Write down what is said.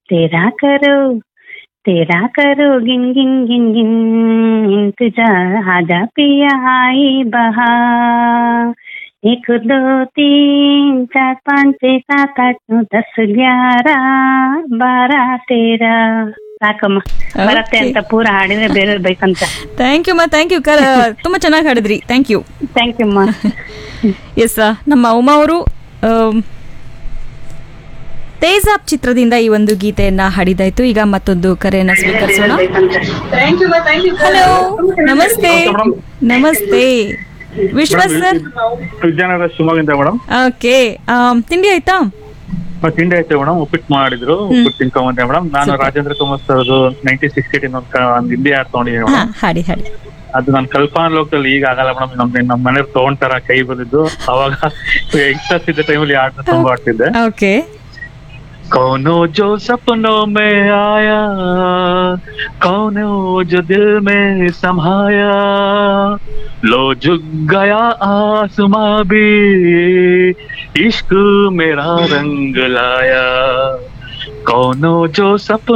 तेरा करो तेरा करो गिन गिन गिन गिन इंतजार आजा पिया आई बहार एक दो तीन चार पाँच छः सात आठ नौ दस ग्यारह ಬಾರ ತೇರ ಸಾಕಮ್ಮ ಬರತ್ತೆ ಅಂತ ಪೂರ ಹಾಡಿದ್ರೆ ಬೇರೆ ಬೇಕಂತ ಥ್ಯಾಂಕ್ ಯು ಮಾ ಥ್ಯಾಂಕ್ ಯು ತುಂಬಾ ಚೆನ್ನಾಗಿ ಹಾಡಿದ್ರಿ ಥ್ಯಾಂಕ್ ಯು ಥ್ಯಾಂಕ್ ಯು ಅಮ್ಮ ಎಸ್ ನಮ್ಮ ಉಮಾ ಅವರು ತೇಜಾಬ್ ಚಿತ್ರದಿಂದ ಈ ಒಂದು ಗೀತೆಯನ್ನ ಹಾಡಿದಾಯ್ತು ಈಗ ಮತ್ತೊಂದು ಕರೆಯನ್ನ ಸ್ವೀಕರಿಸೋಣ ಹಲೋ ನಮಸ್ತೆ ನಮಸ್ತೆ ವಿಶ್ವಾಸ್ ಸರ್ ವಿದ್ಯಾನಗರ ಶಿವಮೊಗ್ಗದಿಂದ ಮೇಡಮ್ ಓಕೆ ತಿಂಡಿ ಆಯ್ತಾ ಮತ್ತೆ ತಿಂಡಿ ಆಯ್ತು ಮೇಡಮ್ ಉಪ್ಪಿಟ್ಟು ಮಾಡಿದ್ರು ಉಪ್ಪಿಟ್ಟು ತಿನ್ಕೊಂಬಂದೆ ಮೇಡಮ್ ನಾನು Super. ರಾಜೇಂದ್ರ ಕುಮಾರ್ ಸರ್ದು ನೈನ್ಟೀನ್ ಸಿಕ್ಸ್ಟಿ ಏಟ್ ಒಂದು ಒಂದು ಹಿಂದಿ ಹಾಡ್ ತಗೊಂಡಿದ್ದೀನಿ ಹಾ ಮೇಡಮ್ ಹಾಡಿ ಹಾಡಿ ಅದು ನನ್ನ ಕಲ್ಪನಾ ಲೋಕದಲ್ಲಿ ಈಗ ಆಗಲ್ಲ ಮೇಡಮ್ ನಮ್ ನಮ್ಮ ಮನೆ ತಗೊಂತಾರ ಕೈ ಬಂದಿದ್ದು ಅವಾಗ ಯಂಗ್ಸ್ಟರ್ಸ್ ಇದ್ದ ಟೈಮಲ್ಲಿ ಹಾಡ್ನ ತುಂಬಾ ಆಡ್ತಿದ್ದೆ ಓಕೆ कौनो जो सपनों में आया कौनो जो दिल में समाया लो झुक गया आसमां भी इश्क मेरा रंग लाया कौनो जो सपनों